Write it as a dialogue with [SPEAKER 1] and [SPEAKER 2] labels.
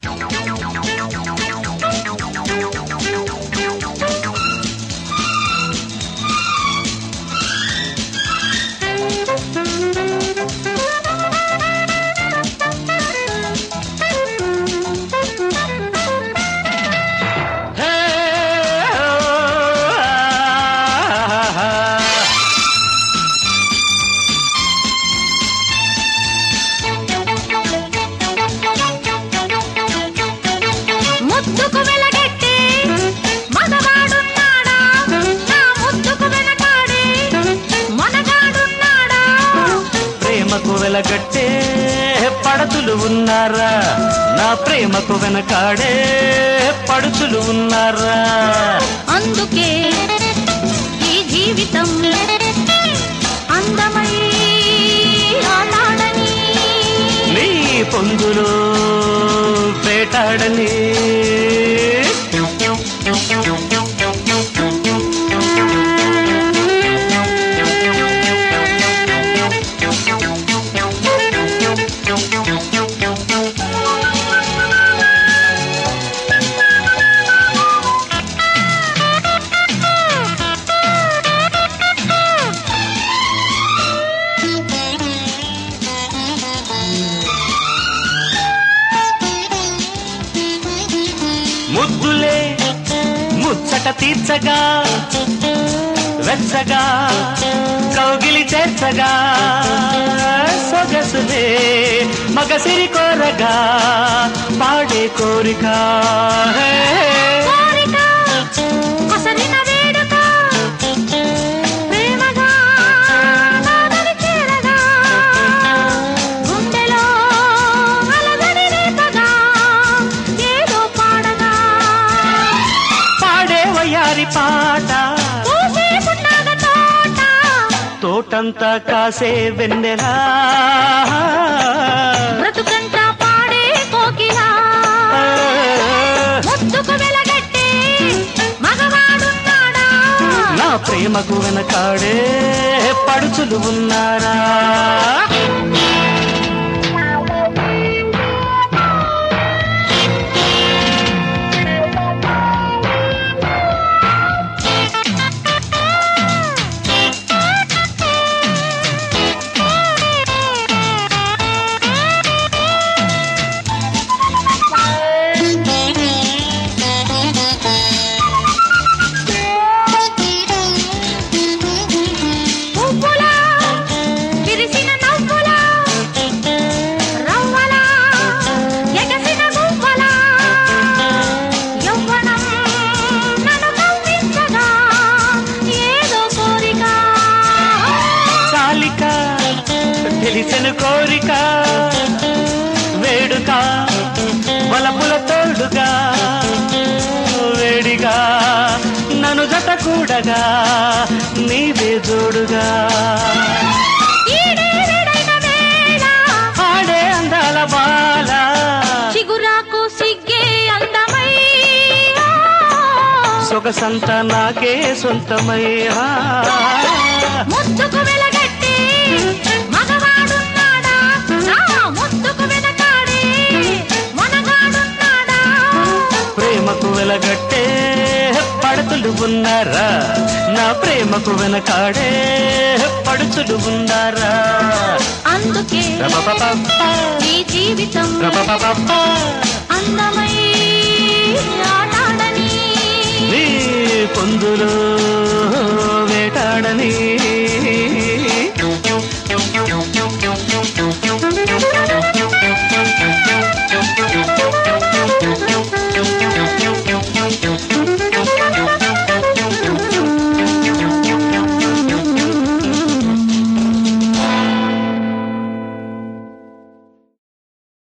[SPEAKER 1] ముద్దుకు వెలగెట్టి మగవాడున్నాడా నా ముద్దుకు వెనకాడే మనగాడున్నాడా
[SPEAKER 2] ప్రేమకు వెలగట్టే పడతులు ఉన్నారా నా ప్రేమకు వెనకాడే పడుచులు ఉన్నారా
[SPEAKER 1] అందుకే ఈ జీవితం అందమై ఆటాడని
[SPEAKER 2] నీ పొందులో వేటాడని ముద్దులే ముచ్చట తీర్చగా వెచ్చగా కౌగిలి చేర్చగా సొగసులే మగసిరి కోరగా పాడే కోరిక హే.
[SPEAKER 1] కోరిక కొసరిన వేడుక ప్రేమగా నాదని చేరగా గుండెలో అలజడి రేపగా ఏదో పాడగా
[SPEAKER 2] పాడే వయ్యారి పాట
[SPEAKER 1] పూసే పుట్టాగ తోట
[SPEAKER 2] తోటంతా కాసే వెన్నెలా
[SPEAKER 1] బ్రతుకంతా పాడే కోకిలా ముద్దుకు వెలగట్టి మగవాడున్నాడా
[SPEAKER 2] నా ప్రేమకు వెనకాడే పడుచులు ఉన్నారా
[SPEAKER 1] పువ్వులా విరిసిన నవ్వులా రవ్వలా ఎగసిన గువ్వలా యవ్వనం నన్ను కవ్వించగా ఏదో కోరిక
[SPEAKER 2] చాలిక తెలిసిన కోరిక వేడుక వలపుల తోడుగా వేడిగా నన్ను జత కూడగా నీవే జోడుగా
[SPEAKER 1] ఈడేడైన వేళ
[SPEAKER 2] ఆడే అందాల బాల
[SPEAKER 1] చిగురాకు సిగ్గే అందమై
[SPEAKER 2] సొగసంత నాకే సొంతమై ఆ.
[SPEAKER 1] ముద్దుకు వెలగట్టి మగవాడున్నాడా నా ముద్దుకు వెనకాడే మనగాడున్నాడా
[SPEAKER 2] ప్రేమకు వెలగట్టే పడతులు ఉన్నారా నా ప్రేమకు వెనకాడే పడుచులు ఉన్నారా
[SPEAKER 1] అందుకే
[SPEAKER 2] రపపపప,
[SPEAKER 1] ఈ జీవితం
[SPEAKER 2] రపపపప,
[SPEAKER 1] అందమై ఆటాడని
[SPEAKER 2] నీ పొందులో వేటాడని